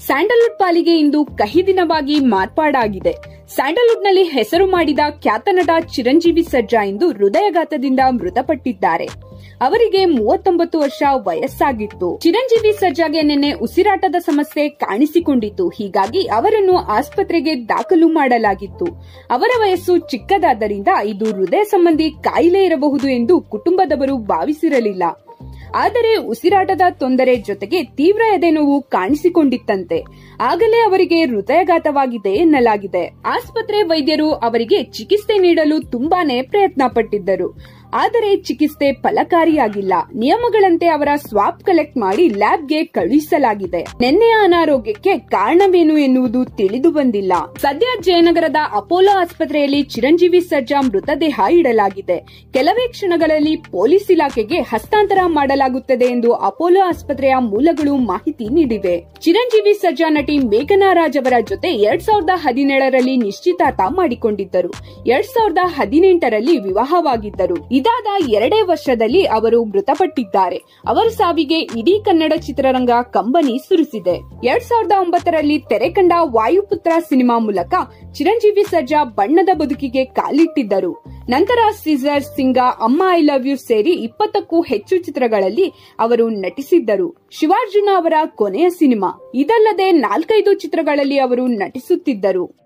Sandalwood ಪಾಲಿಗೆ ಇಂದು ಕಹಿ ದಿನವಾಗಿ ಮಾರ್ಪಾಡಾಗಿದೆ ಸ್ಯಾಂಡಲ್ವುಡ್ನಲ್ಲಿ ಹೆಸರು ಮಾಡಿದ ಖ್ಯಾತ ನಟ ಚಿರಂಜೀವಿ ಸರ್ಜಾ ಇಂದು ಹೃದಯಘಾತದಿಂದ ಮೃತಪಟ್ಟಿದ್ದಾರೆ ಅವರಿಗೆ ಮೂವತ್ತೊಂಬತ್ತು ವರ್ಷ ವಯಸ್ಸಾಗಿತ್ತು ಚಿರಂಜೀವಿ ಸರ್ಜಾಗೆ ನಿನ್ನೆ ಉಸಿರಾಟದ ಸಮಸ್ಯೆ ಕಾಣಿಸಿಕೊಂಡಿತ್ತು ಹೀಗಾಗಿ ಅವರನ್ನು ಆಸ್ಪತ್ರೆಗೆ ದಾಖಲು ಮಾಡಲಾಗಿತ್ತು ಅವರ ವಯಸ್ಸು ಚಿಕ್ಕದಾದ್ದರಿಂದ ಇದು ಹೃದಯ ಸಂಬಂಧಿ ಕಾಯಿಲೆ ಇರಬಹುದು ಎಂದು ಕುಟುಂಬದವರು ಭಾವಿಸಿರಲಿಲ್ಲ ಆದರೆ ಉಸಿರಾಟದ ತೊಂದರೆ ಜೊತೆಗೆ ತೀವ್ರ ಎದೆನೋವು ಕಾಣಿಸಿಕೊಂಡಿತ್ತಂತೆ ಆಗಲೇ ಅವರಿಗೆ ಹೃದಯಘಾತವಾಗಿದೆ ಎನ್ನಲಾಗಿದೆ ಆಸ್ಪತ್ರೆ ವೈದ್ಯರು ಅವರಿಗೆ ಚಿಕಿತ್ಸೆ ನೀಡಲು ತುಂಬಾನೇ ಪ್ರಯತ್ನ ಪಟ್ಟಿದ್ದರು ಆದರೆ ಚಿಕಿತ್ಸೆ ಫಲಕಾರಿಯಾಗಿಲ್ಲ ನಿಯಮಗಳಂತೆ ಅವರ ಸ್ವಾಪ್ ಕಲೆಕ್ಟ್ ಮಾಡಿ ಲ್ಯಾಬ್ಗೆ ಕಳುಹಿಸಲಾಗಿದೆ ನಿನ್ನೆಯ ಅನಾರೋಗ್ಯಕ್ಕೆ ಕಾರಣವೇನು ಎನ್ನುವುದು ತಿಳಿದು ಬಂದಿಲ್ಲ ಸದ್ಯ ಜಯನಗರದ ಅಪೋಲೋ ಆಸ್ಪತ್ರೆಯಲ್ಲಿ ಚಿರಂಜೀವಿ ಸರ್ಜಾ ಮೃತದೇಹ ಇಡಲಾಗಿದೆ ಕೆಲವೇ ಕ್ಷಣಗಳಲ್ಲಿ ಪೊಲೀಸ್ ಇಲಾಖೆಗೆ ಹಸ್ತಾಂತರ ಮಾಡಲಾಗುತ್ತದೆ ಎಂದು ಅಪೋಲೋ ಆಸ್ಪತ್ರೆಯ ಮೂಲಗಳು ಮಾಹಿತಿ ನೀಡಿವೆ ಚಿರಂಜೀವಿ ಸರ್ಜಾ ನಟಿ ಮೇಘನಾ ರಾಜ್ ಅವರ ಜೊತೆ ಎರಡ್ ಸಾವಿರದ ಹದಿನೇಳರಲ್ಲಿ ನಿಶ್ಚಿತಾರ್ಥ ಮಾಡಿಕೊಂಡಿದ್ದರು ಎರಡ್ ಸಾವಿರದ ಹದಿನೆಂಟರಲ್ಲಿ ವಿವಾಹವಾಗಿದ್ದರು ಇದಾದ ಎರಡೇ ವರ್ಷದಲ್ಲಿ ಅವರು ಮೃತಪಟ್ಟಿದ್ದಾರೆ ಅವರ ಸಾವಿಗೆ ಇಡೀ ಕನ್ನಡ ಚಿತ್ರರಂಗ ಕಂಬನಿ ಸುರಿಸಿದೆ ಎರಡ್ ಸಾವಿರದ ಒಂಬತ್ತರಲ್ಲಿ ತೆರೆ ಕಂಡ ವಾಯುಪುತ್ರ ಸಿನಿಮಾ ಮೂಲಕ ಚಿರಂಜೀವಿ ಸರ್ಜಾ ಬಣ್ಣದ ಬದುಕಿಗೆ ಕಾಲಿಟ್ಟಿದ್ದರು ನಂತರ ಸೀಸರ್ ಸಿಂಗ ಅಮ್ಮ ಐ ಲವ್ ಯು ಸೇರಿ ಇಪ್ಪತ್ತಕ್ಕೂ ಹೆಚ್ಚು ಚಿತ್ರಗಳಲ್ಲಿ ಅವರು ನಟಿಸಿದ್ದರು ಶಿವಾರ್ಜುನ ಅವರ ಕೊನೆಯ ಸಿನಿಮಾ ಇದಲ್ಲದೆ ನಾಲ್ಕೈದು ಚಿತ್ರಗಳಲ್ಲಿ ಅವರು ನಟಿಸುತ್ತಿದ್ದರು